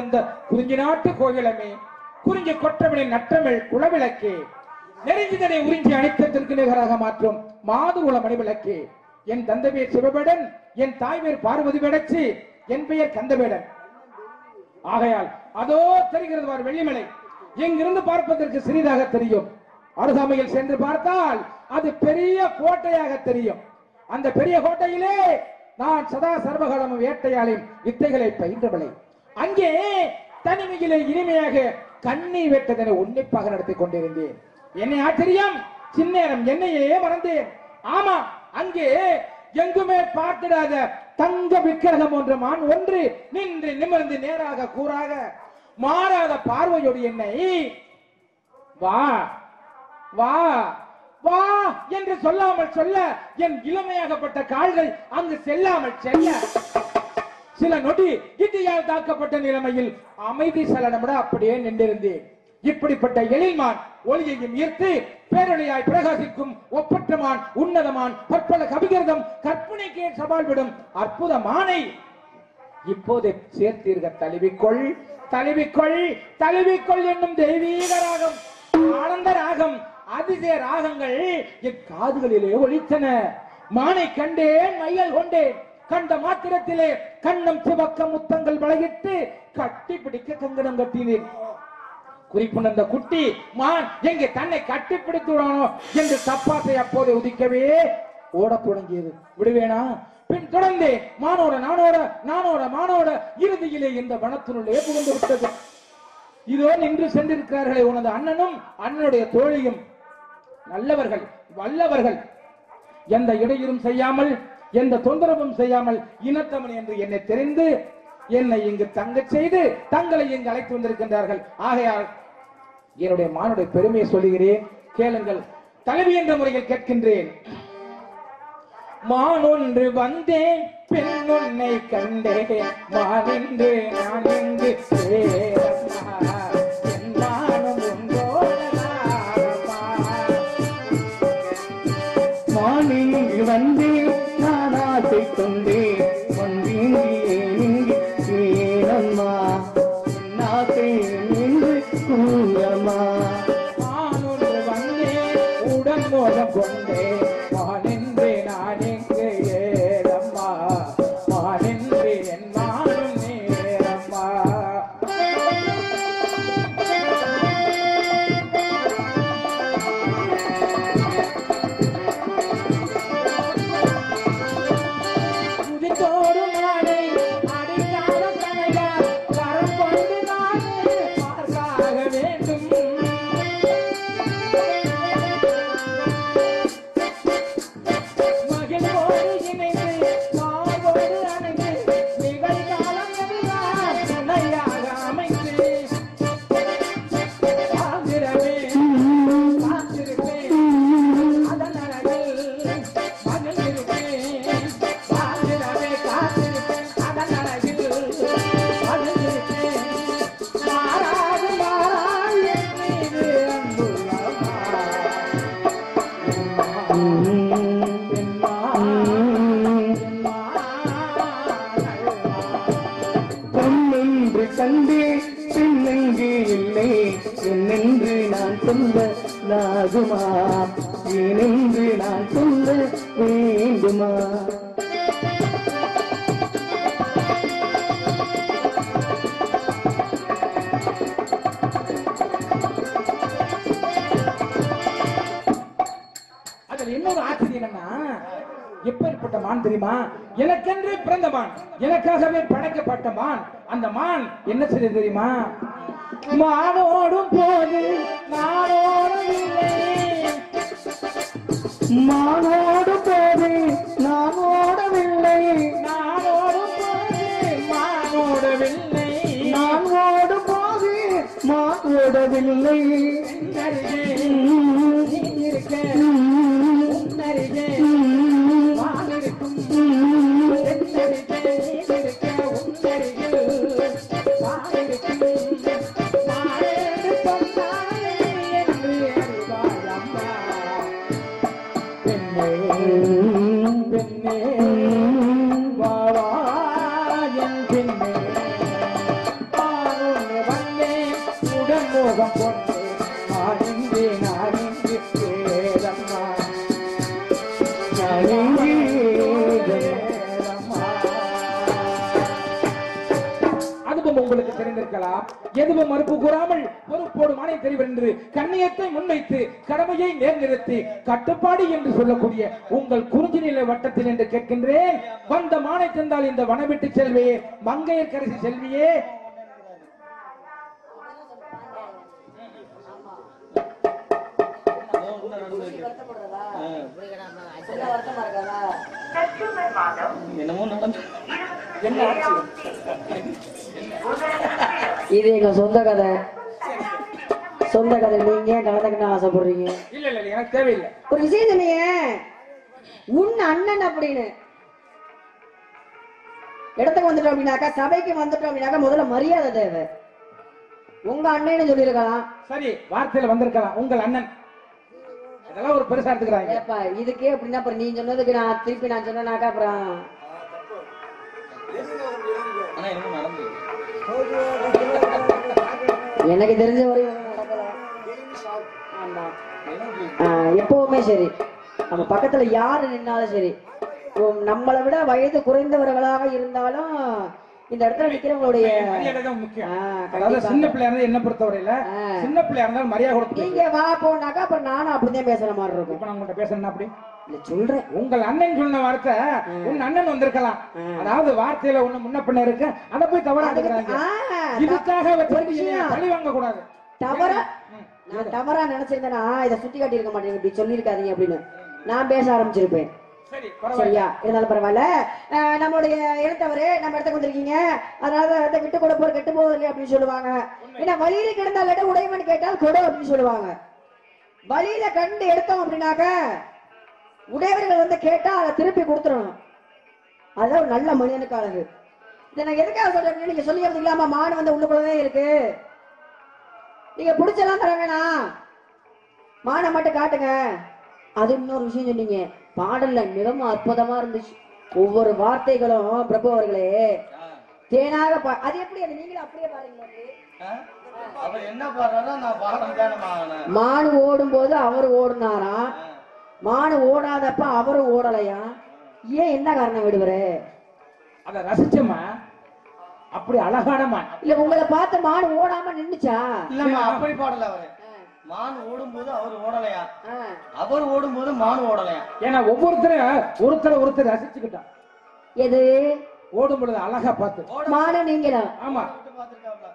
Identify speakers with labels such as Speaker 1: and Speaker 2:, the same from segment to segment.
Speaker 1: வந்த குறிஞ்சி நாட்டு கோகிலமே குறிஞ்சி கொற்றவனின் நற்றமிழ் குளவிளக்கே நெருங்கிதனை உறிஞ்சி அனைத்தத்திற்கு நிகராக மாற்றும் மாதுகுல மணிவிளக்கே என் தந்தை பேர் சிவபேடன் என் தாய் பேர் பார்வதி பேடச்சி என் பெயர் கந்தவேடன் ஆகையால் அதோ தெரிகிறது பார் வெள்ளிமலை இங்கிருந்து பார்ப்பதற்கு சிறிதாக தெரியும் அருகாமையில் சென்று பார்த்தால் அது பெரிய கோட்டையாக தெரியும் அந்த பெரிய கோட்டையிலே நான் சதா சர்வகாலமும் வேட்டையாளின் வித்தைகளை பயின்றவளை அங்கே தனிமையிலே இனிமையாக கண்ணி வெட்டதனை உன்னிப்பாக நடத்திக் கொண்டிருந்தேன் என்னை ஆச்சரியம் சின்னேரம் என்னையே மறந்தேன் ஆமா அங்கே எங்குமே பார்த்திடாத தங்க விக்கிரகம் ஒன்று மான் ஒன்று நின்று நிமிர்ந்து நேராக கூறாக மாறாத பார்வையோடு என்னை வா வா வா என்று சொல்லாமல் சொல்ல என் இளமையாகப்பட்ட கால்கள் அங்கு செல்லாமல் செல்ல சில நொடி இந்தியால் தாக்கப்பட்ட நிலைமையில் அமைதி சலனமிட அப்படியே நின்றிருந்தேன் இப்படிப்பட்ட எழில்மான் ஒளியையும் ஈர்த்து பேரொழியாய் பிரகாசிக்கும் ஒப்பற்றமான் உன்னதமான் பற்பல கவிகிருதம் கற்பனைக்கே சவால் விடும் அற்புத மானை இப்போது சேர்த்தீர்க தழுவிக்கொள் தழுவிக்கொள் தழுவிக்கொள் என்னும் தெய்வீக ராகம் ஆனந்த ராகம் அதிசய ராகங்கள் என் காதுகளிலே ஒலித்தன மானை கண்டேன் மையல் கொண்டேன் கண்ட மாத்திரத்திலே கண்ணம் சிவக்க முத்தங்கள் வளையிட்டு கட்டி பிடிக்க கங்கணம் கட்டினேன் குறிப்புணர்ந்த குட்டி மான் எங்கே தன்னை கட்டிப்பிடித்து விடானோ என்று தப்பாசை அப்போது உதிக்கவே ஓடத் தொடங்கியது விடுவேனா பின் தொடர்ந்து மானோட நானோட நானோட மானோட இறுதியிலே இந்த வனத்தினுள்ளே புகுந்து விட்டது இதோ நின்று சென்றிருக்கிறார்களே உனது அண்ணனும் அண்ணனுடைய தோழியும் நல்லவர்கள் வல்லவர்கள் எந்த இடையூறும் செய்யாமல் எந்த தொந்தரவும் செய்யாமல் இனத்தமன் என்று என்னை தெரிந்து என்னை இங்கு தங்கச் செய்து தங்களை இங்கு அழைத்து வந்திருக்கின்றார்கள் ஆகையால் என்னுடைய மானுடைய பெருமையை சொல்லுகிறேன் கேளுங்கள் தலைவி என்ற முறையில் கேட்கின்றேன் மானொன்று வந்தேன் பெண் உன்னை கண்டேன் மானின்று நான் இங்கு சேரம்மா. என் மானம் உன்னோட நாரம்மா.
Speaker 2: மானிங்கு வந்தே நான் ஆசை கொண்டே ஒன்றிங்கே இங்கு ஏனம்மா என் ஆசை நின்று கூறம்மா
Speaker 1: மானொன்று வந்தேன் உடன் மோகம் கொண்டே மானின்று நான் இங்கு ஏறம்மா மானின்று என் மானம் நேரம்மா குதித்தோடு நானே அடிக்காத கனையால் கரம் கொண்டு நானே பார்க்காக வேண்டும் மகிழ்வோடு இணைந்து மாவோடு அணைந்து நிகழ்காலம் எல்லாம் துணையாக அமைந்து வாழ்ந்திடவே காத்திருப்பேன் அதன் அழகில் மகிழ்ந்திருப்பேன் வாழ்ந்திடவே காத்திருப்பேன் அதன் அழகில் மகிழ்ந்திருப்பேன் மாறாது மாறாய் என் மீது அன்புள்ளவா
Speaker 2: பொன்னென்று கண்டே பெண்ணெங்கே இல்லை என்னென்று நான் சொல்ல லாகுமா ஏனென்று நான் சொல்ல வேண்டுமா
Speaker 1: அதுல இன்னொரு ஆச்சரியம் என்னன்னா எப்பேற்பட்ட மான் தெரியுமா எனக்கென்று பிறந்த மான் எனக்காகவே படைக்கப்பட்ட மான் அந்த மான் என்ன செய்தது தெரியுமா மானோடும் போது நானோடவில்லை
Speaker 2: மானோடு போதே நான் ஓடவில்லை
Speaker 1: நானோடும் போது மானோடவில்லை
Speaker 2: நான் ஓடும் போதே மான் ஓடவில்லை
Speaker 1: அருகே
Speaker 2: உம்,
Speaker 1: நீ இருக்க
Speaker 2: உம்,
Speaker 1: உன்னருகே
Speaker 2: உம்,
Speaker 1: மான் இருக்கும்
Speaker 2: உம்.
Speaker 1: என்னருகே நீ இருக்க உன்னருகில் மான் இருக்கும் மானேடு சொன்னாலே என்று அறிவாய் அம்மா பெண்ணே பெண்ணே வா வா என் பெண்ணே இருக்கலாம் எதுவும் மறுப்பு கூறாமல் பொறுப்போடு மானை தெரிவர் என்று கண்ணியத்தை முன்வைத்து கடமையை நேர்நிறுத்தி கட்டுப்பாடு என்று சொல்லக்கூடிய உங்கள் குறிஞ்சி நிலை வட்டத்தில் என்று கேட்கின்றேன் வந்த மானை தந்தால் இந்த வனவிட்டு செல்வியே மங்கையர்கரசி செல்வியே
Speaker 3: என்னமோ நடந்து
Speaker 1: என்ன ஆச்சு
Speaker 2: இது எங்க சொந்த கதை சொந்த கதை நீங்க ஏன் கலந்துக்கணும் ஆசைப்படுறீங்க
Speaker 1: இல்ல இல்ல இல்ல, எனக்கு தேவையில்லை
Speaker 2: ஒரு விஷயம் சொன்னீங்க உன் அண்ணன் அப்படின்னு இடத்துக்கு வந்துட்டோம் அப்படின்னாக்கா சபைக்கு வந்துட்டோம் அப்படின்னாக்கா முதல்ல மரியாதை தேவை உங்க அண்ணன்னு சொல்லியிருக்கலாம்
Speaker 1: சரி வார்த்தையில வந்திருக்கலாம் உங்கள் அண்ணன் இதெல்லாம் ஒரு பெருசா எடுத்துக்கிறாங்க
Speaker 2: ஏப்பா இதுக்கே அப்படின்னா அப்புறம் நீ சொன்னதுக்கு நான் திருப்பி நான் சொன்னேனாக்கா அப்புறம்
Speaker 3: ஆனா என்னமோ நடந்து
Speaker 2: எனக்கு தெரிஞ்ச வரையும் ஒண்ணும் நடக்கல ஆமா ஆஹ் எப்பவுமே சரி நம்ம பக்கத்துல யாரு நின்னாலும் சரி உம் நம்மளை விட வயது குறைந்தவர்களாக இருந்தாலும் இந்த இடத்துல நிக்கிறவங்களுடைய
Speaker 1: மரியாதை தான் முக்கியம்
Speaker 2: ஆ,
Speaker 1: அதாவது
Speaker 2: கண்டிப்பா.
Speaker 1: சின்ன பிள்ளையா இருந்தா என்ன பொறுத்தவரையில
Speaker 2: ஆ.
Speaker 1: சின்ன பிள்ளையா இருந்தாலும் மரியாதை கொடுத்து
Speaker 2: நீங்க வா போனாக்கா அப்புறம் நானும் அப்படிதான் பேசுற மாதிரி இருக்கும்
Speaker 1: இப்ப நான் உங்கள்ட்ட பேசணும் அப்படி
Speaker 2: இல்ல சொல்றேன்
Speaker 1: உங்கள் அண்ணன் சொன்ன வார்த்தை உன் அண்ணன் வந்திருக்கலாம் அதாவது வார்த்தையில ஒண்ணு முன்ன பின்ன இருக்கு அத போய் தவறா எடுக்கிறாங்க
Speaker 2: ஆ,
Speaker 1: இதுக்காக
Speaker 2: ஒரு
Speaker 1: வச்சு
Speaker 2: விஷயம்.
Speaker 1: பழி வாங்க கூடாது
Speaker 2: தவறா நான் தவறா நினைச்சிருந்தேன்னா இதை சுட்டி காட்டி இருக்க மாட்டேங்க இப்படி சொல்லியிருக்காதீங்க அப்படின்னு நான் பேச ஆரம்பிச்சிருப்பேன்
Speaker 1: சரி பரவாயில்ல
Speaker 2: சரியா இருந்தாலும் பரவாயில்ல அஹ் நம்மளுடைய இனத்தவரே நம்ம இடத்துக்கு வந்திருக்கீங்க அதனால வந்து விட்டு கொடு போற கெட்டு போவதில்லை அப்படின்னு சொல்லுவாங்க ஏன்னா வழியில கிடந்தால் இடம் உடையவன் கேட்டால் கொடு அப்படின்னு சொல்லுவாங்க வழியில கண்டு எடுத்தோம் அப்படின்னாக்க உடையவர்கள் வந்து கேட்டா அதை திருப்பி கொடுத்துடணும் அதுதான் ஒரு நல்ல மனிதனுக்கு அழகு இதை நான் எதுக்காக சொல்றேன் நீங்க சொல்லி இல்லாம மாடு வந்து உள்ளுக்குள்ளவே இருக்கு நீங்க பிடிச்செல்லாம் தர வேணாம் மானை மட்டும் காட்டுங்க அது இன்னொரு விஷயம் சொன்னீங்க பாடல்ல மிகவும் அற்புதமா இருந்துச்சு ஒவ்வொரு வார்த்தைகளும் பிரபு அவர்களே தேனாக பா அது எப்படி அது நீங்களும் அப்படியே பாருங்களா
Speaker 3: அவர் என்ன பாடுறாரோ நான் பாடம் தானே ஆகணும்
Speaker 2: மானு ஓடும் போது அவர் ஓடினாராம் மானு ஓடாதப்ப அவரு ஓடலையா ஏன் என்ன காரணம் விடுவரு
Speaker 1: அத ரசிச்சம்மா அப்படி அழகானமா
Speaker 2: இல்ல உங்களை பார்த்து மானு ஓடாம நின்னுச்சா
Speaker 3: இல்லம்மா அப்படி பாடல அவரு மான் ஓடும்போது அவர் ஓடலையா
Speaker 2: ஆ.
Speaker 3: அவர் ஓடும்போது மான் ஓடலையா
Speaker 1: ஏன்னா ஒவ்வொருத்தரும் ஒருத்தரை ஒருத்தர் ரசிச்சுக்கிட்டான்
Speaker 2: எது
Speaker 1: ஓடும் பொழுது அழகா பார்த்து
Speaker 2: மானு நீங்களா
Speaker 1: ஆமா
Speaker 3: பார்த்துருக்காப்ல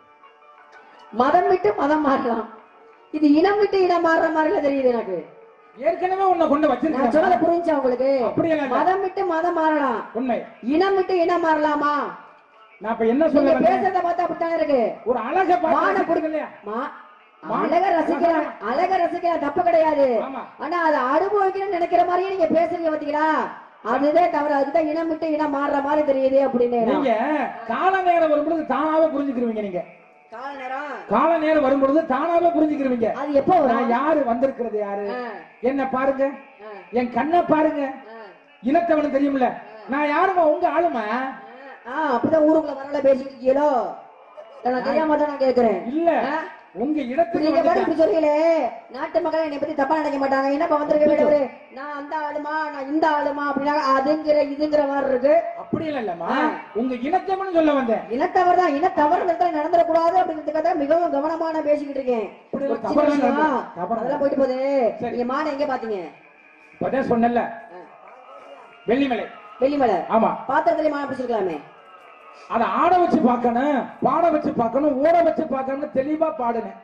Speaker 2: மதம் விட்டு மதம் மாறலாம் இது இனம் விட்டு இனம் மாறுற மாதிரில தெரியுது எனக்கு
Speaker 1: ஏற்கனவே உன்னை கொண்டு
Speaker 2: நான்
Speaker 1: வச்சிருக்கேன்
Speaker 2: சொன்னது புரிஞ்சா உங்களுக்கு
Speaker 1: அப்படியெல்லாம் இல்ல.
Speaker 2: மதம் விட்டு மதம் மாறலாம்
Speaker 1: உண்மை
Speaker 2: இனம் விட்டு இனம் மாறலாமா
Speaker 1: நான் இப்ப என்ன சொல்ல
Speaker 2: நீங்க
Speaker 1: வந்தேன்
Speaker 2: பேசுறத பார்த்தா அப்படித்தானே இருக்கு
Speaker 1: ஒரு அழகை
Speaker 2: மான
Speaker 1: பார்த்து
Speaker 2: பிடிக்கல.
Speaker 1: இல்லையா
Speaker 2: மா-
Speaker 1: மா-
Speaker 2: அழக ரசிக்கலாம் அழக ரசிக்கலாம் தப்பு கிடையாது
Speaker 1: ஆமா
Speaker 2: ஆனா அதை அனுபவிக்கணும்னு நினைக்கிற மாதிரியே நீங்க பேசுறீங்க பாத்தீங்களா அதுதான் தவறு அதுதான் இனம் விட்டு இனம் மாறுற மாதிரி தெரியுது அப்படின்னு
Speaker 1: நீங்க கால நேரம் வரும்பொழுது தானாவே புரிஞ்சுக்கிருவீங்க நீங்க
Speaker 2: கால நேரம்
Speaker 1: கால நேரம் வரும்பொழுது தானாவே புரிஞ்சுக்கிருவீங்க
Speaker 2: அது எப்போ வரும்
Speaker 1: நான் யாரு வந்திருக்கிறது யாரு
Speaker 2: ஆ,
Speaker 1: என்ன பாருங்க
Speaker 2: ஆ,
Speaker 1: என் கண்ணை பாருங்க
Speaker 2: ஆ.
Speaker 1: இனத்தவனு தெரியும்ல நான் யாருமா உங்க ஆளுமா
Speaker 2: ஆ, அப்படிதான் ஊருக்குள்ள வரல பேசிட்டு இருக்கீங்களோ இல்ல, நான் தெரியாம தான் நான் கேக்குறேன்
Speaker 1: இல்ல
Speaker 2: ஆ?
Speaker 1: உங்க இடத்துக்கு
Speaker 2: நீங்க பாரு
Speaker 1: வந்துட்டேன்.
Speaker 2: இப்படி சொல்றீங்களே நாட்டு மக்கள் என்னை பத்தி தப்பா நினைக்க மாட்டாங்க என்னப்பா வந்திருக்க வேண்டியவரு நான் அந்த ஆளுமா நான் இந்த ஆளுமா அப்படின்னா அதுங்கிற இதுங்கிற மாதிரி இருக்கு
Speaker 1: அப்படி இல்ல இல்லம்மா உங்க இனத்தவனு சொல்ல வந்தேன்
Speaker 2: இனத்தவர் தான் இனத்தவறு இடத்துல நடந்துடக்கூடாது அப்படிங்கிறதுக்காக மிகவும் கவனமான பேசிக்கிட்டு இருக்கேன்
Speaker 1: இப்படி
Speaker 2: ஒரு
Speaker 1: ஒரு
Speaker 2: சின்ன
Speaker 1: தவறான
Speaker 2: விஷயம்.
Speaker 1: நடந்து- தவறான
Speaker 2: அதெல்லாம் போயிட்டு போகுது
Speaker 1: சரி.
Speaker 2: நீங்க மானை எங்க பாத்தீங்க
Speaker 1: இப்பதான் சொன்னல வெள்ளிமலை
Speaker 2: வெள்ளிமலை
Speaker 1: ஆமா
Speaker 2: பாத்திரத்துல மானை பிடிச்சிருக்கலாமே
Speaker 1: அத ஆட வச்சு பார்க்கணும் பாட வச்சு பார்க்கணும் ஓட வச்சு பார்க்கணும்னு தெளிவா பாடுனேன்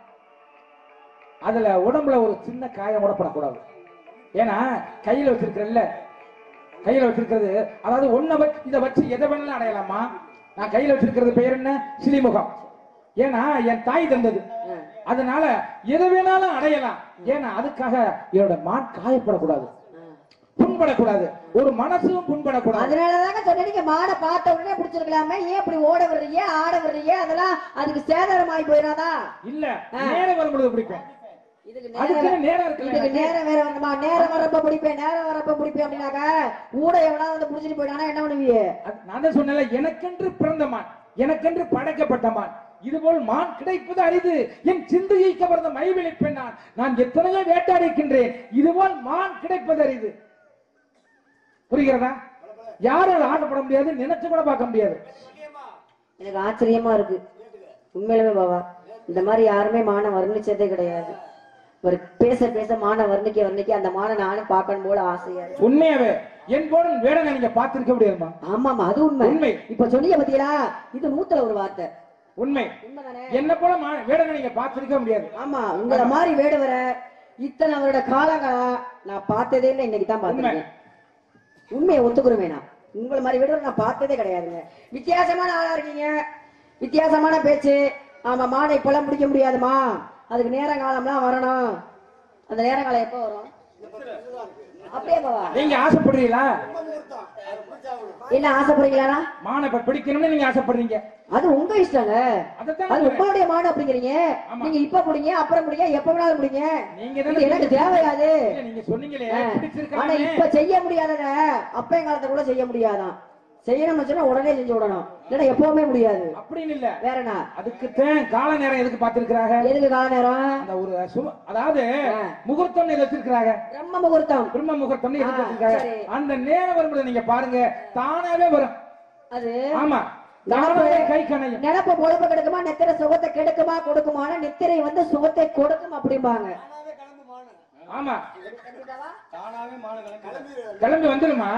Speaker 1: அதுல உடம்புல ஒரு சின்ன காயம் கூட படக்கூடாது ஏன்னா கையில வச்சிருக்கிறல்ல கையில வச்சிருக்கிறது அதாவது ஒன்ன வச்சு இதை வச்சு எதை வேணாலும் அடையலாமா நான் கையில வச்சிருக்கிறது பெயர் என்ன சிலிமுகம் ஏன்னா என் தாய் தந்தது அதனால எதை வேணாலும் அடையலாம் ஏன்னா அதுக்காக என்னோட மான் காயப்படக்கூடாது புண்படக்கூடாது ஒரு மனசும் புண்படக்கூடாது
Speaker 2: அதனாலதாங்க சொன்னேன் நீங்க மானை பார்த்த உடனே பிடிச்சிருக்கலாமே ஏன் இப்படி ஓட விடுறீங்க ஆட விடுறீங்க அதெல்லாம் அதுக்கு சேதாரமாயி போயிடாதா
Speaker 1: இல்ல நேரம் வரும்பொழுது பிடிப்பேன்
Speaker 2: இதுக்கு
Speaker 1: அதுக்கு
Speaker 2: நேரம்
Speaker 1: நேரம்
Speaker 2: இதுக்கு
Speaker 1: இருக்குல்ல
Speaker 2: நேரம் வேற வரணுமா நேரம் வரப்ப பிடிப்பேன் நேரம் வரப்ப பிடிப்பேன் அப்படின்னாக்க ஊட எவனா வந்து பிடிச்சிட்டு போயிட்டானா என்ன பண்ணுவீங்க
Speaker 1: அது- நான் தான் சொன்னேன்ல எனக்கென்று பிறந்த மான் எனக்கென்று படைக்கப்பட்ட மான் இதுபோல் மான் கிடைப்பது அரிது என் சிந்தையை கவர்ந்த மைவிழி பெண்ணான் நான் எத்தனையோ வேட்டாடிக்கின்றேன் இதுபோல் மான் கிடைப்பது அரிது புரிகிறதா யாரும் அதை ஆட்டப்பட முடியாது நினைச்சு கூட பார்க்க முடியாது
Speaker 2: எனக்கு ஆச்சரியமா இருக்கு உண்மையிலுமே பாபா இந்த மாதிரி யாருமே மான வர்ணிச்சதே கிடையாது ஒரு பேச பேச மான வர்ணிக்க வர்ணிக்க அந்த மான நானும் பார்க்கணும் போல ஆசையா இருக்கு
Speaker 1: உண்மையாவே என் போல வேடனை நீங்க பார்த்திருக்க முடியாதுமா
Speaker 2: ஆமாமா அது உண்மை
Speaker 1: உண்மை.
Speaker 2: இப்ப சொன்னீங்க பாத்தீங்களா இது நூத்துல ஒரு வார்த்தை
Speaker 1: உண்மை
Speaker 2: உண்மைதானே
Speaker 1: என்ன போல மா- வேடனை நீங்க பார்த்திருக்க முடியாது
Speaker 2: ஆமா உங்கள மாதிரி வேடுவரை இத்தனை அவரோட காலங்களா நான் பார்த்ததே இல்லை இன்னைக்கு தான் பார்த்திருக்கேன் உண்மையை ஒத்துக்குருமே நான் உங்களை மாதிரி வேடுவரை நான் பார்த்ததே கிடையாதுங்க வித்தியாசமான ஆளா இருக்கீங்க வித்தியாசமான பேச்சு ஆமா மாடை இப்பெல்லாம் பிடிக்க முடியாதுமா அதுக்கு நேர காலம்லாம் வரணும் அந்த நேர காலம் எப்போ வரும் அப்படியே போவா
Speaker 1: நீங்க ஆசைப்படுறீங்களா
Speaker 2: என்ன ஆசைப்படுறீங்களா
Speaker 1: மானை இப்ப பிடிக்கணும்னு நீங்க ஆசைப்படுறீங்க
Speaker 2: அது உங்க இஷ்டங்க
Speaker 1: அதைத்தான்
Speaker 2: அது
Speaker 1: நான் சொல்றேன்.
Speaker 2: உங்களுடைய மாடு அப்படிங்கிறீங்க
Speaker 1: ஆமா.
Speaker 2: நீங்க இப்ப பிடிங்க அப்புறம் பிடிங்க எப்ப வேணாலும் பிடிங்க
Speaker 1: நீங்க
Speaker 2: இது
Speaker 1: தானே
Speaker 2: எனக்கு தேவையாது
Speaker 1: இல்ல, நீங்க சொன்னீங்களே
Speaker 2: ஆ. ஆனா
Speaker 1: பிடிச்சிருக்கானே
Speaker 2: இப்ப செய்ய முடியாதத அப்பைய காலத்துல கூட செய்ய முடியாதான் செய்யணும்னு சொன்னா உடனே செஞ்சு விடணும் இல்லைன்னா எப்பவுமே முடியாது
Speaker 1: அப்படின்னு இல்ல
Speaker 2: வேற என்ன
Speaker 1: அதுக்குத்தான் கால நேரம் எதுக்கு பார்த்திருக்கிறாங்க
Speaker 2: எதுக்கு கால நேரம்
Speaker 1: அந்த ஒரு சும அதாவது
Speaker 2: ஆ.
Speaker 1: முகூர்த்தம்னு எது வச்சிருக்கிறாங்க
Speaker 2: பிரம்ம முகூர்த்தம்
Speaker 1: பிரம்ம முகூர்த்தம்னு எது
Speaker 2: ஆ,
Speaker 1: வச்சிருக்காங்க
Speaker 2: சரி.
Speaker 1: அந்த நேரம் வரும்போது நீங்க பாருங்க தானாவே வரும்
Speaker 2: அது
Speaker 1: ஆமா தானாவே கை கணையும்
Speaker 2: நினப்பு பொழப்பு கெடுக்குமா நித்திரை சுகத்தை கெடுக்குமா கொடுக்குமான நித்திரை வந்து சுகத்தை கொடுக்கும் அப்படிம்பாங்க
Speaker 1: ஆமா
Speaker 3: தானாவே மான கிளம்பி
Speaker 1: கிளம்பி வந்துருமா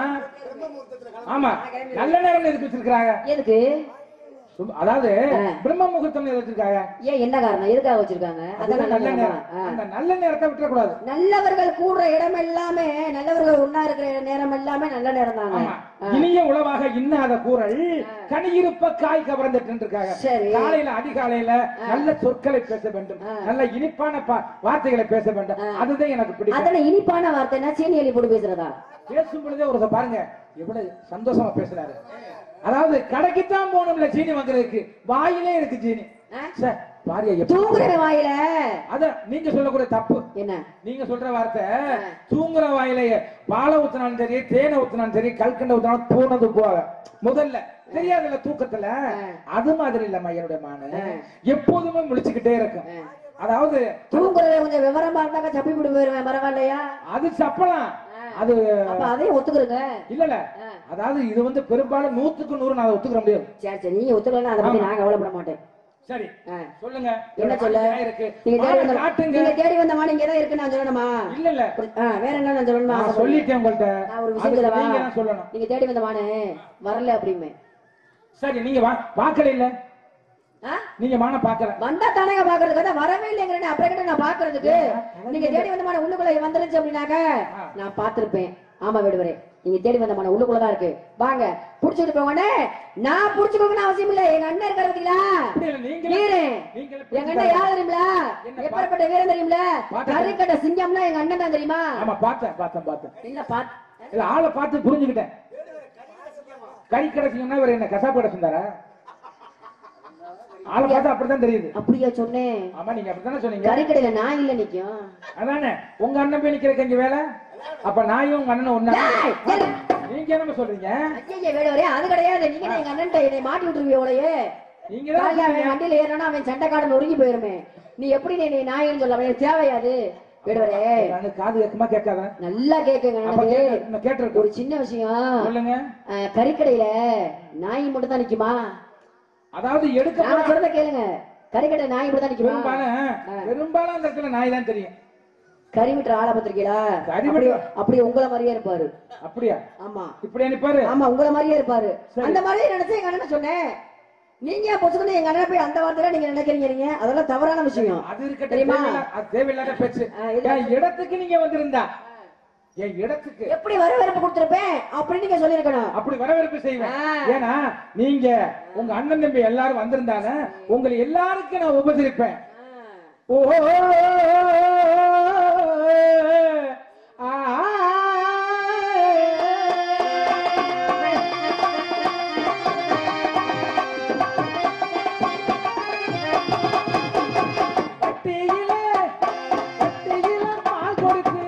Speaker 1: ஆமா நல்ல நேரம் எதுக்கு வச்சிருக்காங்க
Speaker 2: எதுக்கு
Speaker 1: சும்- அதாவது
Speaker 2: ஆ.
Speaker 1: பிரம்ம முகூர்த்தம் எது வச்சிருக்காங்க
Speaker 2: ஏன் என்ன காரணம் எதுக்காக வச்சிருக்காங்க அதான்
Speaker 1: அதுதான்
Speaker 2: நல்ல
Speaker 1: நல்ல
Speaker 2: நேரம்
Speaker 1: நேரம் அந்த நல்ல நேரத்தை விட்டுறக்கூடாது
Speaker 2: நல்லவர்கள் கூடுற இடம் எல்லாமே நல்லவர்கள் ஒன்னா இருக்கிற நேரம் எல்லாமே நல்ல நேரம் தாங்க
Speaker 1: ஆமா இனிய உளவாக இன்னாத கூறல் கனியிருப்ப காய் கவர்ந்துட்டு இருக்காங்க
Speaker 2: சரி.
Speaker 1: காலையில அதிகாலையில நல்ல சொற்களை பேச வேண்டும் நல்ல இனிப்பான பா- வார்த்தைகளை பேச வேண்டும் அதுதான் எனக்கு பிடிக்கும்
Speaker 2: அதன இனிப்பான வார்த்தைனா சீனி எலி போட்டு பேசுறதா
Speaker 1: பேசும் பொழுதே ஒருத்தர் பாருங்க எவ்வளவு சந்தோஷமா பேசுறாரு அதாவது கடைக்குத்தான் போகணும்ல சீனி வாங்குறதுக்கு வாயிலே இருக்கு சீனி
Speaker 2: ஆ?
Speaker 1: சார் பாரியா எப்படி
Speaker 2: தூங்குற வாயில
Speaker 1: அத நீங்க சொல்லக்கூடிய தப்பு
Speaker 2: என்ன
Speaker 1: நீங்க சொல்ற வார்த்தை தூங்குற வாயிலேயே பாலை ஊத்தினாலும் சரி தேனை ஊத்தினாலும் சரி கல்கண்டை ஊத்தினாலும் பூனது போவாங்க முதல்ல தெரியாதுல்ல தூக்கத்துல அது மாதிரி இல்லம்மா என்னுடைய மானு எப்போதுமே முழிச்சுக்கிட்டே இருக்கும் அதாவது
Speaker 2: தூங்குறத கொஞ்சம் விவரமா இருந்தாக்க சப்பி விட்டு போயிருவேன் பரவாயில்லையா
Speaker 1: அது சப்பலாம் அது
Speaker 2: அப்ப அதையும் ஒத்துக்குறங்க
Speaker 1: இல்லல அதாவது இது வந்து பெரும்பாலும் நூத்துக்கு நூறு நான் ஒத்துக்கிற முடியாது
Speaker 2: சரி சரி நீங்க ஒத்துக்கலன்னா அதை பத்தி நான் கவலைப்பட மாட்டேன்
Speaker 1: சரி
Speaker 2: ஆ.
Speaker 1: சொல்லுங்க
Speaker 2: என்ன சொல்ல
Speaker 1: என்ன இருக்கு
Speaker 2: நீங்க தேடி
Speaker 1: மானை
Speaker 2: வந்த
Speaker 1: காட்டுங்க
Speaker 2: நீங்க தேடி வந்த மாதிரி இங்க தான் இருக்கு நான் சொல்லணுமா
Speaker 1: இல்ல இல்ல
Speaker 2: ஆ, வேற என்ன நான் சொல்லணுமா
Speaker 1: நான்
Speaker 2: ஆசைப்படுறீங்க?
Speaker 1: சொல்லிட்டேன் உங்கள்ட்ட
Speaker 2: நான் ஒரு விஷயம்
Speaker 1: அதுக்கு
Speaker 2: சொல்லவா?
Speaker 1: நீங்க தான் சொல்லணும்
Speaker 2: நீங்க தேடி வந்த மானு வரல அப்படிமே
Speaker 1: சரி நீங்க வா- பார்க்கல இல்ல
Speaker 2: ஆ?
Speaker 1: நீங்க மான பார்க்கல
Speaker 2: வந்தா தானங்க பாக்குறதுக்கு அதான் வரவே இல்லைங்கிறேன் அப்புறம் கிட்ட நான் பாக்குறதுக்கு நீங்க தேடி வந்த மன உள்ளுக்குள்ள வந்துருச்சு அப்படின்னாக்க நான் பார்த்திருப்பேன் ஆமா விடுவரே நீங்க தேடி வந்த மன உள்ளுக்குள்ளதான் இருக்கு வாங்க புடிச்சுட்டு போங்கண்ணே நான் புடிச்சுக்கோங்கன்னு அவசியம் இல்ல எங்க அண்ணன் இருக்கிற பாத்தீங்களா
Speaker 1: அப்படி இல்ல நீங்க
Speaker 2: வீரன்
Speaker 1: நீங்களே
Speaker 2: எங்க அண்ணன் யார் தெரியுங்களா
Speaker 1: என்ன
Speaker 2: எப்பேற்பட்ட வீரன் தெரியுங்கள
Speaker 1: பார்த்தேன்.
Speaker 2: கருக்கட்ட சிங்கம்னா எங்க அண்ணன் தான் தெரியுமா
Speaker 1: ஆமா பார்த்தேன் பார்த்தேன் பார்த்தேன்
Speaker 2: இல்ல பாத்
Speaker 1: இல்ல ஆளை பார்த்து புரிஞ்சுக்கிட்டேன் கறி கிடைச்சிங்கன்னா இவர் என்ன கசாப்பு கடை சொன்னாரா ஆளை பார்த்தா அப்படித்தான் தெரியுது
Speaker 2: அப்படியா சொன்னேன்
Speaker 1: ஆமா நீங்க அப்படித்தானே சொன்னீங்க
Speaker 2: கறிக்கடையில நான் இல்ல நிக்கும்
Speaker 1: அதானே உங்க அண்ணன் போய் நிக்கிறதுக்கு இங்க வேலை அப்ப நாயும் உங்க அண்ணனும் ஒண்ணா
Speaker 2: டேய், ஏய்.
Speaker 1: நீங்க என்ன சொல்றீங்க
Speaker 2: ஐயா வேடவரே அது கிடையாது நீங்க தான் எங்க அண்ணன் என்னை மாட்டி விட்டுருவீங்க உலையே
Speaker 1: நீங்க
Speaker 2: காலையில
Speaker 1: தான்
Speaker 2: அவன் வண்டியில ஏறனா அவன் சண்டைக்காரன் நொறுங்கி போயிருமே நீ எப்படி நீ நீ நாயின்னு சொல்ல அவனுக்கு தேவையாது வேடவரே
Speaker 1: நான் காது கேட்குமா கேட்காத
Speaker 2: நல்லா கேக்குங்க
Speaker 1: அப்ப
Speaker 2: எனக்கு
Speaker 1: கேட்டு- நான் கேட்டிருக்கேன்
Speaker 2: ஒரு சின்ன விஷயம்
Speaker 1: சொல்லுங்க
Speaker 2: அஹ், கறிக்கடையில நாய் மட்டும் தான் நிக்குமா
Speaker 1: அதாவது எடுக்க
Speaker 2: நான் சொல்றத கேளுங்க கறிக்கடை நாய் மட்டும் தான் நிக்குமா
Speaker 1: பெரும்பாலும் பெரும்பாலும் அந்த இடத்துல நாய் தான் தெரியும்
Speaker 2: கறி விட்டுற ஆளை பத்திரிக்கீங்களா
Speaker 1: கறி
Speaker 2: அப்படி
Speaker 1: வெட்டுற-
Speaker 2: அப்படி உங்கள மாதிரியே இருப்பாரு
Speaker 1: அப்படியா
Speaker 2: ஆமா
Speaker 1: இப்படி அனுப்பாரு
Speaker 2: ஆமா உங்கள மாதிரியே இருப்பாரு
Speaker 1: சரி.
Speaker 2: அந்த மாதிரியே நினைச்சு எங்க அண்ணன் சொன்னேன் நீங்க பொசுக்குன்னு எங்க அண்ணன் போய் அந்த வார்த்தையில நீங்க நினைக்கிறீங்க நீங்க அதெல்லாம் தவறான விஷயம்
Speaker 1: அது இருக்கட்டும்
Speaker 2: தெரியுமா?
Speaker 1: தேவையில்ல- அது தேவையில்லாத பேச்சு
Speaker 2: ஆ, இது-
Speaker 1: என் இடத்துக்கு நீங்க வந்திருந்தா என் இடத்துக்கு
Speaker 2: எப்படி வரவேற்பு கொடுத்திருப்பேன் அப்படின்னு நீங்க சொல்லிருக்கணும்
Speaker 1: அப்படி வரவேற்பு செய்வேன்
Speaker 2: ஆ.
Speaker 1: ஏன்னா நீங்க உங்க அண்ணன் தம்பி எல்லாரும் வந்திருந்தாங்க உங்களை எல்லாருக்கும் நான் உபசரிப்பேன் ஓ ஆ. வட்டியிலே வட்டியிலே பால் கொடுத்து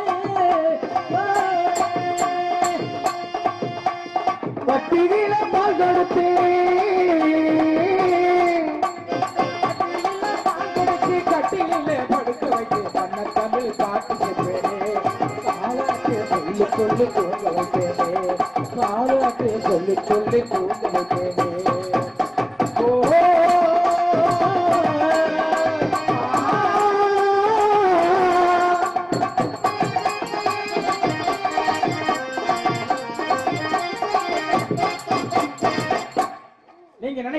Speaker 1: வட்டியிலே பால் கொடுத்து கொடுத்து கட்டிலே படுக்க வைத்து பண்ண தமிழ் பாட்டு கேட்பேனே பாலாட்டு சொல்லி சொல்லி தூங்க வைப்பேனே பாலாட்டு சொல்லி சொல்லி தூங்க வைப்பேனே ஓ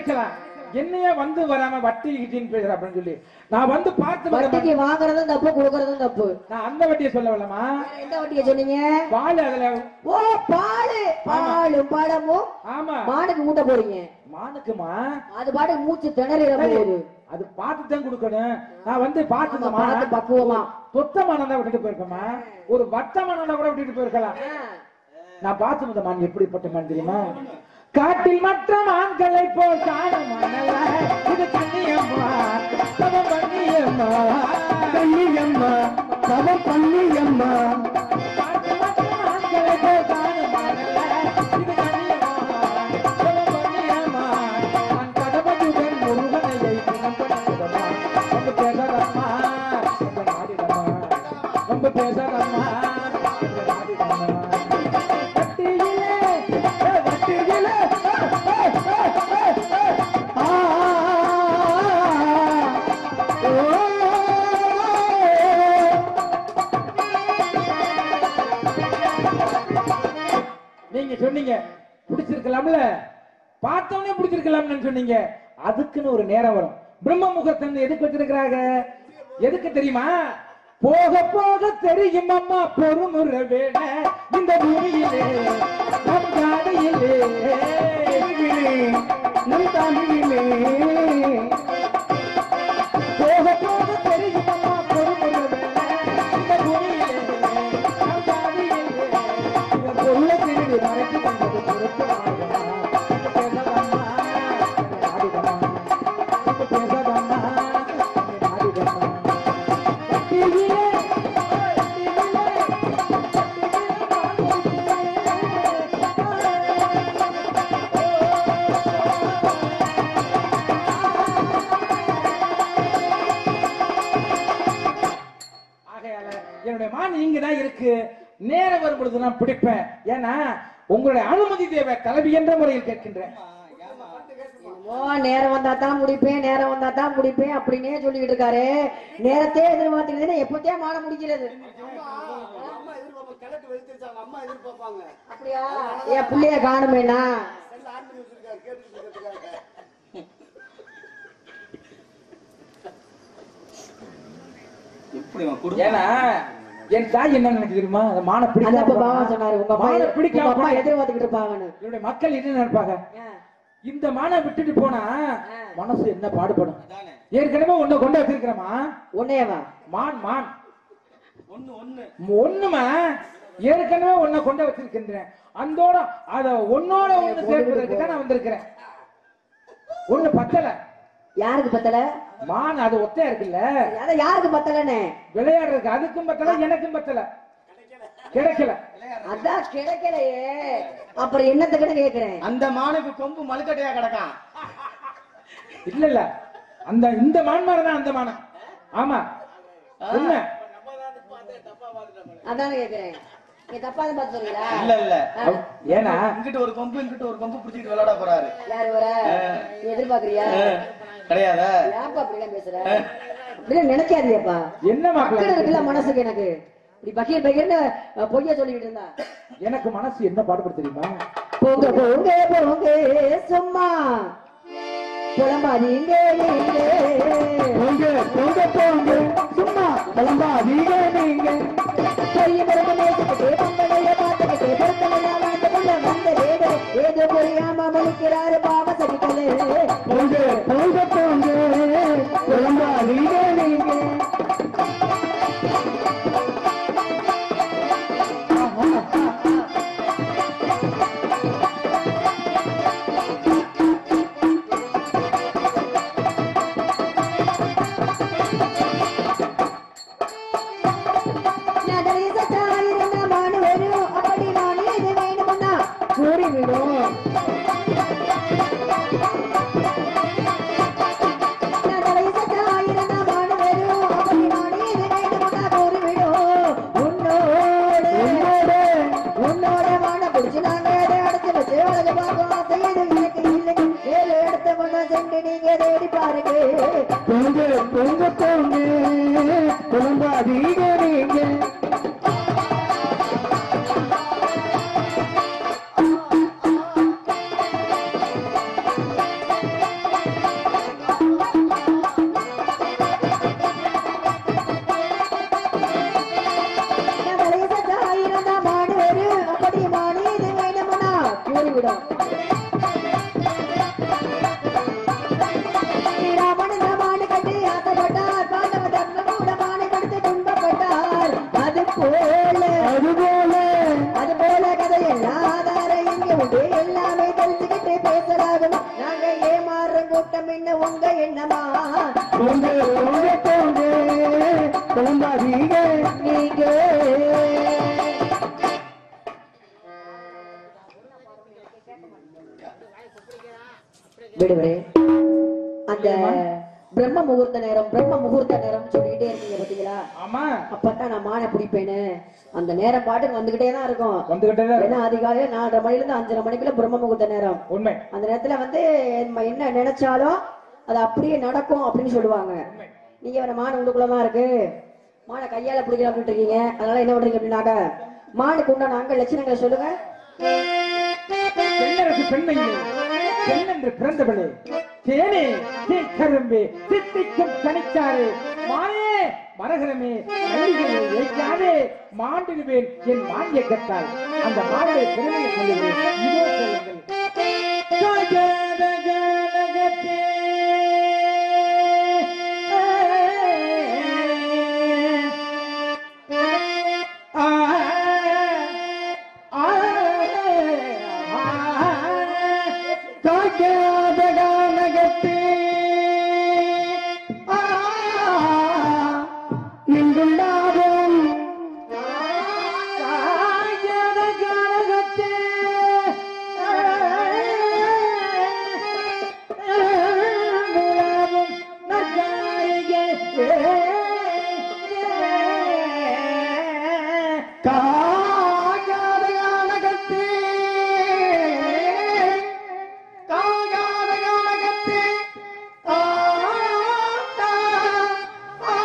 Speaker 1: நினைக்கலாம் என்னைய வந்து வராம வட்டி கிட்டின்னு பேசுற அப்படின்னு சொல்லி நான் வந்து பார்த்து வர
Speaker 2: வட்டிக்கு வாங்குறதும் தப்பு கொடுக்கறதும் தப்பு
Speaker 1: நான் அந்த வட்டியை சொல்ல வரலமா
Speaker 2: வேற எந்த வட்டியை சொன்னீங்க
Speaker 1: பால் அதுல
Speaker 2: ஓ பாலு பாலும் பழமும்
Speaker 1: ஆமா
Speaker 2: மானுக்கு ஊட்ட போறீங்க
Speaker 1: மானுக்குமா
Speaker 2: அது பாட்டு மூச்சு திணறிட போகுது
Speaker 1: அது பார்த்து தான் கொடுக்கணும் நான் வந்து பார்த்துமா
Speaker 2: பார்த்து பக்குவமா
Speaker 1: தொத்த மானம் தான் விட்டுட்டு போயிருக்கோமா ஒரு வட்ட மானம் கூட விட்டுட்டு போயிருக்கலாம் நான் பார்த்து இந்த மான் எப்படிப்பட்ட மான் தெரியுமா காட்டில் மற்ற மான்களை போல் காணும் மணல இது கண்ணியம்மா தவம் பண்ணியம்மா கண்ணியம்மா தவம் பண்ணியம்மா காட்டில் மற்ற மான்களை போல் காணும் மணல இது கண்ணியம்மா தவம் பண்ணியம்மா நான் கடவுளுடன் முருகனையை தினம்படுத்ததம்மா ரொம்ப பேசாதம்மா ரொம்ப நாடிடம்மா ரொம்ப பேசாதம்மா ரொம்ப நாடிடம்மா வட்டியிலே ஏ, வட்டியிலே ஏ, ஏ, ஏ, ஏ, ஏ. ஆ, ஓ. நீங்க சொன்னீங்க பிடிச்சிருக்கலாம்ல பார்த்தவனே பிடிச்சிருக்கலாம்னு சொன்னீங்க அதுக்குன்னு ஒரு நேரம் வரும் பிரம்ம முகூர்த்தம் எதுக்கு வச்சிருக்கிறாங்க எதுக்கு தெரியுமா போக போக தெரியும் அம்மா பொறுமுறை வேண இந்த பூமியிலே நம் ஜாடையிலே நம் தமிழிலே போக போக தெரியும் அம்மா பொறுமுறை வேண இந்த பூமியிலே நம் ஜாடையிலே இவர் பொருள திருடி மறைத்து கொண்டது பொறுப்பு பேசாதம்மா ஆடிதம்மா பேசாதம்மா ஆடிதம்மா வட்டியிலே ஆகையால என்னுடைய மான் இங்க தான் இருக்கு நேரம் வரும் பொழுது நான் பிடிப்பேன் ஏன்னா உங்களுடைய அனுமதி தேவை தலைவி என்ற முறையில் கேட்கின்றேன்
Speaker 2: ஓ நேரம் வந்தா தான் முடிப்பேன் நேரம் வந்தா தான் முடிப்பேன் அப்படின்னே சொல்லிட்டு இருக்காரு நேரத்தே எதிர்பார்த்துக்கிட்டு எப்பத்தே மாட முடிக்கிறது
Speaker 3: அம்மா எதிர்பார்ப்பாங்க கிழக்கு வெளுத்துருச்சாங்க அம்மா எதிர்பார்ப்பாங்க
Speaker 2: அப்படியா என் புள்ளைய காணுமேனா
Speaker 3: செல்ல ஆன் பண்ணி வச்சிருக்காரு கேட்டுட்டு இருக்கிறதுக்காக எப்படி
Speaker 1: ஏன்னா என் தாய் என்ன நினைக்கு தெரியுமா அந்த மான
Speaker 2: அந்த அப்ப பாவா
Speaker 1: பிடிக்காம
Speaker 2: சொன்னாரு உங்க அப்பா
Speaker 1: மானை
Speaker 2: உங்க
Speaker 1: பிடிக்காம
Speaker 2: அப்பா
Speaker 1: போனா
Speaker 2: எதிர்பார்த்துக்கிட்டு இருப்பாங்கன்னு
Speaker 1: என்னுடைய மக்கள் என்ன நினைப்பாங்க இந்த மானை விட்டுட்டு போனா மனசு என்ன பாடுபடும்
Speaker 3: அதானே
Speaker 1: ஏற்கனவே உன்னை கொண்டு வச்சிருக்கிறமா
Speaker 2: உன்னையவா
Speaker 1: மான் மான்
Speaker 3: ஒண்ணு ஒண்ணு
Speaker 1: ஒண்ணுமா ஏற்கனவே உன்னை கொண்டு வச்சிருக்கின்றேன் அந்தோட அத உன்னோட ஒண்ணு சேர்ப்பதற்கு தான் நான் வந்திருக்கிறேன் ஒண்ணு பத்தல
Speaker 2: யாருக்கு பத்தல
Speaker 1: மான் அது ஒத்தையா இருக்குல்ல
Speaker 2: அதான் யாருக்கு பத்தலன்னு
Speaker 1: விளையாடுறதுக்கு அதுக்கும் பத்தல எனக்கும் பத்தல கிடைக்கல
Speaker 2: அதான் கிடைக்கலையே அப்புறம் என்னத்துக்குன்னு கேக்குறேன்
Speaker 3: அந்த மானுக்கு கொம்பு மலுக்கட்டையா கிடக்கான்
Speaker 1: இல்ல இல்ல அந்த இந்த மான் மாதிரி தான் அந்த மானம் ஆமா உண்மை
Speaker 2: அதான் கேக்குறேன் நீ தப்பா தான் பார்த்து சொல்றீங்களா
Speaker 3: இல்ல இல்ல
Speaker 1: அவ்- ஏன்னா
Speaker 3: இங்கிட்ட ஒரு கொம்பு இங்கிட்ட ஒரு கொம்பு பிடிச்சிட்டு விளையாட போறாரு
Speaker 2: யாரு வர நீ எதிர்பார்க்கறியா
Speaker 3: கிடையாதா
Speaker 2: ஏன்ப்பா அப்படிலாம் பேசுற அப்படிலாம் நினைக்காதீப்பா
Speaker 1: என்ன
Speaker 2: மக்கள்
Speaker 1: மக்கள்
Speaker 2: இருக்குல்ல மனசுக்கு எனக்கு இப்படி பகீர் பகீர்னு அஹ், பொய்யா சொல்லிட்டு இருந்தா
Speaker 1: எனக்கு மனசு என்ன பாடுபடு தெரியுமா
Speaker 2: போங்க போங்க போங்க சும்மா புலம்பாதீங்க நீங்க
Speaker 1: போங்க போங்க போங்க சும்மா கிளம்பாதீங்க நீங்க
Speaker 2: பொய்ய பிறகு நேசிக்கிட்டே பொங்கலைய பார்த்துக்கிட்டே பொருத்தலையா மாட்டுக்குள்ள வந்த வேடு ஏதோ புரியாம முழிக்கிறாரு பாவ சகிக்கலே
Speaker 1: போங்க போங்க போங்க கிளம்பாதீங்க நீங்க
Speaker 2: நகரை சத்தாயிருந்த மானு வரும் அப்படி நான் எது வேணும்னா கூறிவிடும் நகரை சத்தாயிருந்த மானு வரும் அப்படி நான் எது வேணும்னா கூறிவிடும் உன்னோடு உன்னோட மான பிடிச்சு நாங்க எதை அடைச்சு வச்சு அழகு பார்க்கும் ஆசை எதுவும் எனக்கு இல்லை ஏழு இடத்த முன்ன சென்று நீங்க தேடி பாருங்க
Speaker 1: போங்க போங்க போங்க கிளம்பாதீங்க நீங்க
Speaker 2: போய்விடும் ராமன் ராமானு கட்டி ஆசைப்பட்டார் பாண்டவ தர்மம் கூட மானை கொடுத்து துன்பப்பட்டார் அது போல அது போல அது போல கதை எல்லாதார இங்க உண்டு எல்லாமே தெரிஞ்சுக்கிட்டு பேசலாகும் நாங்க ஏமாறுற கூட்டம் என்ன உங்க எண்ணமா
Speaker 4: உங்க உங்க போங்க குழம்பாதீங்க
Speaker 2: நீங்க விடுவரே அந்த பிரம்ம முகூர்த்த நேரம் பிரம்ம முகூர்த்த நேரம் சொல்லிக்கிட்டே இருக்கீங்க பாத்தீங்களா
Speaker 1: ஆமா
Speaker 2: அப்பதான் நான் மானை பிடிப்பேன்னு அந்த நேரம் பாட்டுக்கு வந்துகிட்டே தான் இருக்கும்
Speaker 1: வந்துகிட்டே தான்
Speaker 2: ஏன்னா அதிகாலையில நாலரை மணில இருந்து அஞ்சரை மணிக்குள்ள பிரம்ம முகூர்த்த நேரம்
Speaker 1: உண்மை
Speaker 2: அந்த நேரத்துல வந்து நம்ம என்ன நினைச்சாலும் அது அப்படியே நடக்கும் அப்படின்னு சொல்லுவாங்க நீங்க வேற மான் உங்களுக்குள்ளதான் இருக்கு மானை கையால பிடிக்கல அப்படின்ட்டு இருக்கீங்க அதனால என்ன பண்றீங்க அப்படின்னாக்க மானுக்கு உண்டான அங்க லட்சணங்களை சொல்லுங்க
Speaker 1: பெண்ணரசு பெண்மையிலே பெண் என்று பிறந்தவளே தேனே தேன் கரும்பே தித்திக்கும் கனிச்சாறு மாயே மரகரமே நல்லிகளே ஏற்காதே மாண்டிடுவேன் என் மாண்டியக்கத்தால் அந்த மானுடைய பெருமையை சொல்லுவேன் இதோ சொல்லுங்கள் காஜாத ஜானகத்தே. ஆ ஆ
Speaker 4: காக்காத கானகத்தே ஆ, நின்றுண்டாகும் காக்காத கானகத்தே காக்காத கானகத்தே ஆ, ஆ, ஆ,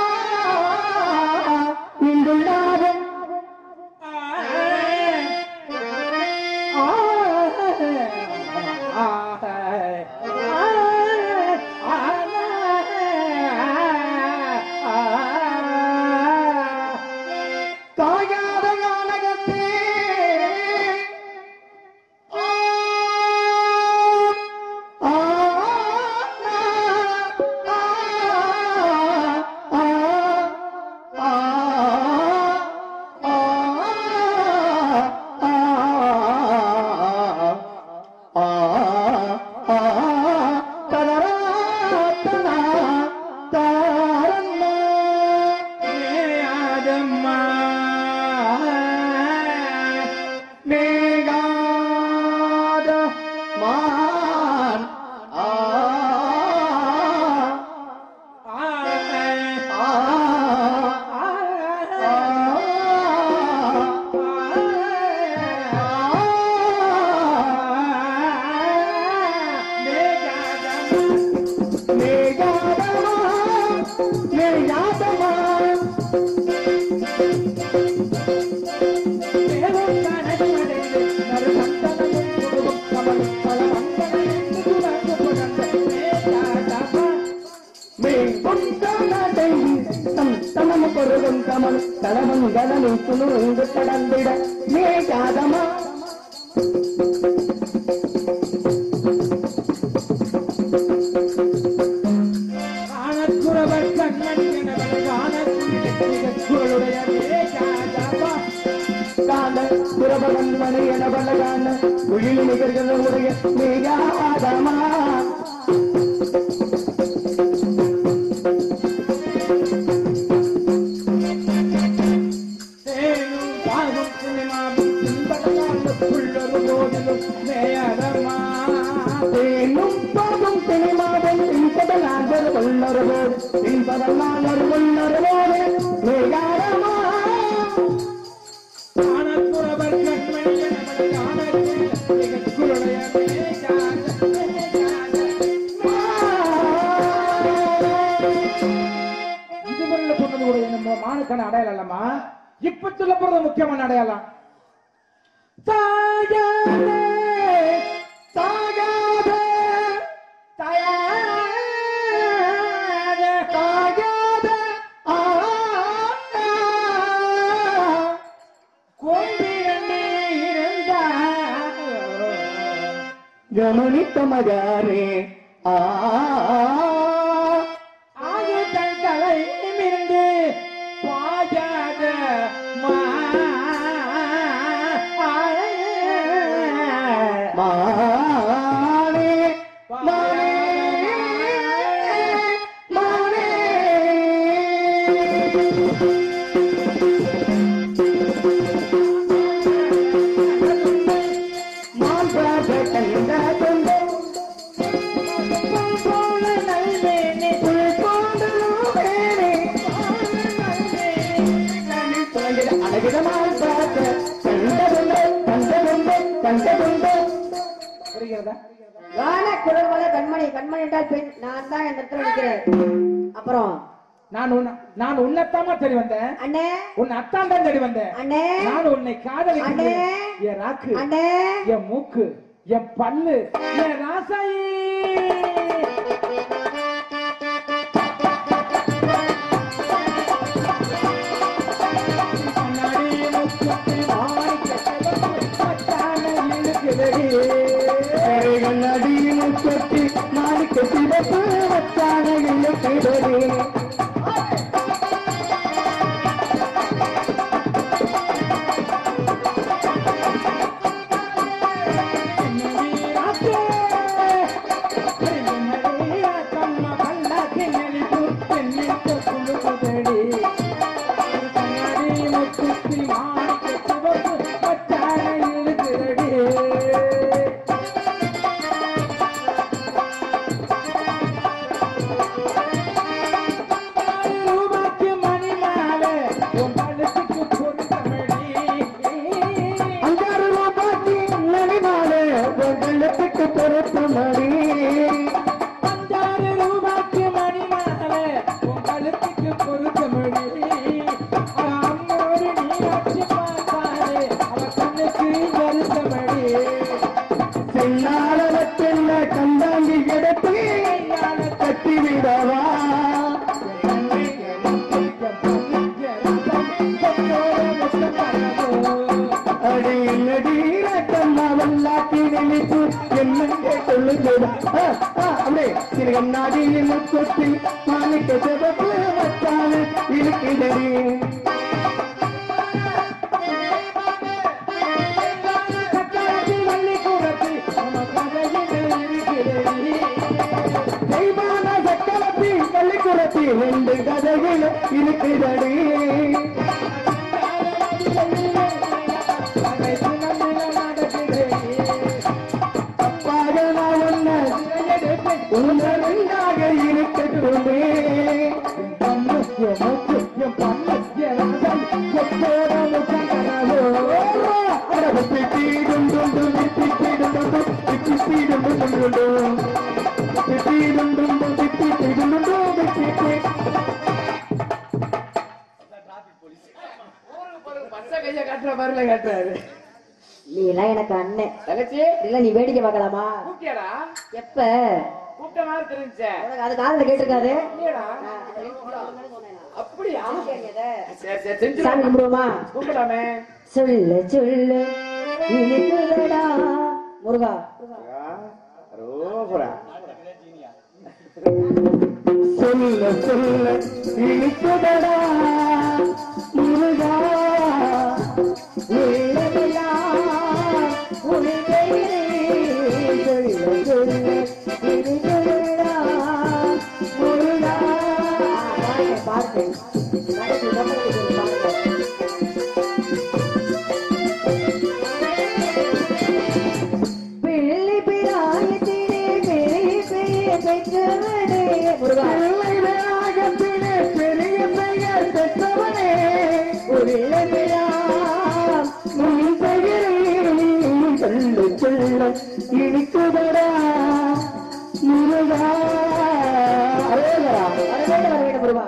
Speaker 4: நின்றுண்டாகும் காயாத கானகத்தே ஆ, ஆ, ஆ, ஆ, ஆ, ஆ, ஆ, ஆ, தரரா, தனா, தாரம்மா. மேகாத மான் ஆ ஆ மேகாத மான் மேகாத மான் தமம பொருளும் கமல் தளவன் கலனை துணுங்கு கடந்திட மேகாதமா
Speaker 1: காணக்குறவர் கண்ணன் எனவர் காணக்குறளுடைய மேகாதமா
Speaker 4: காண புறபகன் மனை என பலகான உயிர் நிகழ்களுடைய மேகாதமா
Speaker 1: தேனும் பாகும் சினிமாவும் பின்பற்றாண்டு புள்ளொரு போதிலும் மேயதமா
Speaker 4: தேனும் பாகும் சினிமாவும் பின்பதலாகர் உள்ளொருவோடு பின்பதலாகர் உள்ளொருவோடு மேகாதமா
Speaker 1: காணக்குறவர் கண்மணி எனவர் காணக்குறளுடைய இதுவரையில சொன்னது கூட நம்ம மானுக்கான அடையாளம் இல்லம்மா இப்ப சொல்ல போறது முக்கியமான அடையாளம் தாயாரே, தாயாரே, தாயாரே, தாயாரே, ஆ, ஆ, கொம்பிரண்டு இருந்தா
Speaker 4: கவனித்த மகானே ஆ
Speaker 1: ஆயுதன் தலையிலிருந்து பாயாத மா
Speaker 4: மானே மானே மானே மாம்பாக கண்ட கொண்டு போல நல்வேனே புல் போன்றே அழகிடமால் பார்த்த கண்டதுண்டோ கண்டதுண்டோ கண்டதுண்டோ
Speaker 1: புரிகிறதா
Speaker 2: கான குளர்வள கண்மணி கண்மணி என்றால் பெண் நான் தான் இந்த இடத்துல நிக்கிறேன் அப்புறம்
Speaker 1: நான் உன்னை நான் உன்னைத்தாமா தேடி வந்தேன்
Speaker 2: அண்ணே
Speaker 1: உன் அத்தான் தான் தேடி வந்தேன்
Speaker 2: அண்ணே
Speaker 1: நான் உன்னை காதலிக்கிறேன்
Speaker 2: அண்ணே.
Speaker 1: என் ராக்கு
Speaker 2: அண்ணே
Speaker 1: என் மூக்கு என் பல்லு என் ராசாயி கண்ணாடி முக்குத்தி மாணிக்க சிவப்பு பட்டான இழுக்குதடி.
Speaker 4: கண்ணடியின் கொட்டி மாணிக்க சிவப்பு வச்சான இழுக்கிறே
Speaker 1: ராசே, பெருமழையா கம்மா பல்லாக்கு நெளிப்பு பெண்ணிட்டு குலுக்குதடி. கண்ணாடி முக்குத்தி மாணிக்க சிவப்பு பட்டான இழுக்குதடி. ரூபாய்க்கு மணி மாலை உன் கழுத்துக்கு பொருத்தமடி
Speaker 4: அஞ்சாறு ரூபாய்க்கு நடிமாடு வெள்ளத்துக்கு பொறுத்து மடி
Speaker 1: அஞ்சாறு ரூபாய்க்கு மணி மாலை உன் கழுத்துக்கு பொருத்தமடி அம்மோடு நீராட்சி பார்த்தாலே அவ கண்ணுக்கு வருத்தமடி
Speaker 4: சென்னாளவற்றில் கண்டாங்கி எடுத்து கட்டி விடவா அடி நடீரக்கம்மா வல்லாட்டி நினைப்பு என்னென்ன சொல்லுங்கடா ஆ, ஆ, அப்படியே திருகம் நாடியில் கொத்தி மாணிக்க சிவப்பு வச்சான இழுக்குதடி தெய்வான சக்கரத்தி பள்ளிக்கூடத்தி ரெண்டு கதைகள் இருக்குதடி அப்பாக நான் உன்னை உன்னை ரெண்டாக இருக்கட்டுமே
Speaker 2: நீ எல்லாம் எனக்கு அண்ணன்
Speaker 1: தங்கச்சி
Speaker 2: இல்ல நீ வேடிக்கை பார்க்கலாமா
Speaker 1: கூப்பிட்டியாடா
Speaker 2: எப்ப
Speaker 1: கூப்பிட்ட மாதிரி தெரிஞ்சே
Speaker 2: உனக்கு அது காதுல கேட்டிருக்காது
Speaker 1: இல்லையடா அப்படியா சரி சரி செஞ்சு
Speaker 2: சாமி கும்பிடுவோமா
Speaker 1: கூப்பிடாமே
Speaker 2: சொல்லு சொல்லு இனிக்குதடா முருகா
Speaker 1: ரோபரா
Speaker 4: சொல்ல சொல்ல இனிக்குதடா முருகா
Speaker 2: உள்ளதெல்லா உனக்கே சொல்லு சொல்லு இனிக்குதடா முருகா பாட்டு பிள்ளை பிராயத்திலே பெரிய பெரிய பெற்றவனே முருகா
Speaker 4: பிள்ளைகளாகத்திலே பெரிய பெயர் பெற்றவனே
Speaker 2: உள்ளதெல்லாம்
Speaker 4: உன் பெயரை சொல்ல சொல்ல இனிக்குதடா முருகா அரோகரா.
Speaker 2: வரவேண்டும் வரவேண்டும் முருகா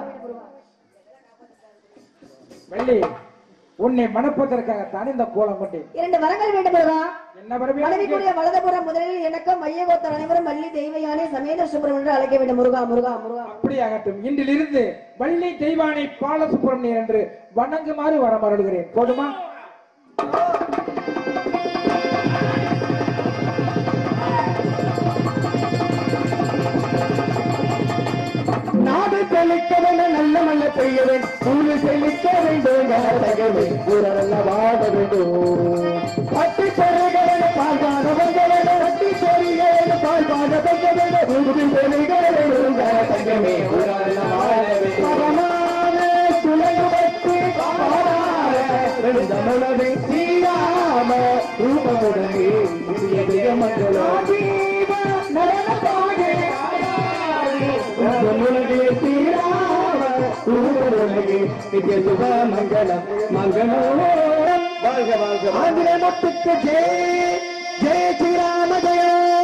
Speaker 1: வெள்ளி உன்னை மணப்பதற்காகத்தான் இந்த கோலம் கொண்டேன்
Speaker 2: இரண்டு வரங்கள் வேண்டும் முருகா
Speaker 1: என்ன வரவே
Speaker 2: மனைவிக்குரிய வலதுபுறம் முதலில் எனக்கும் மையகோத்தர் அனைவரும் மல்லி தெய்வயானே சமேத சுப்பிரம் என்று அழைக்க வேண்டும் முருகா முருகா முருகா
Speaker 1: அப்படியாகட்டும் இன்றிலிருந்து வள்ளி தெய்வானை பாலசுப்பிரமணியன் என்று வணங்குமாறு வரமருளுகிறேன் போதுமா
Speaker 4: செழிக்க வேண்டும் நல்ல மழை பெய்ய வேண்டும் ஊரு செழிக்க வேண்டும் தகவே ஊரல்ல வாழ வேண்டும் பட்டி பொருள்கள பால் பாட வந்த வேண்டும் பட்டி பொறிகள பால் பாட வந்த வேண்டும் ஊரு செழிக்க வேண்டும் தகவே ஊரல்ல வாழ வேண்டும் பரமான சுழங்கு பற்றி பாடாத விழுந்தமனதை சீராம ரூபமுடனே புதிய மங்களம் நடன பாடு உலகே ஸ்ரீராம உலகே நித்திய சுப மங்களம் மங்களம் வாழ்க வாழ்க ஆந்திரே முத்துக்கு ஜெய் ஜெய ஸ்ரீராம ஜெய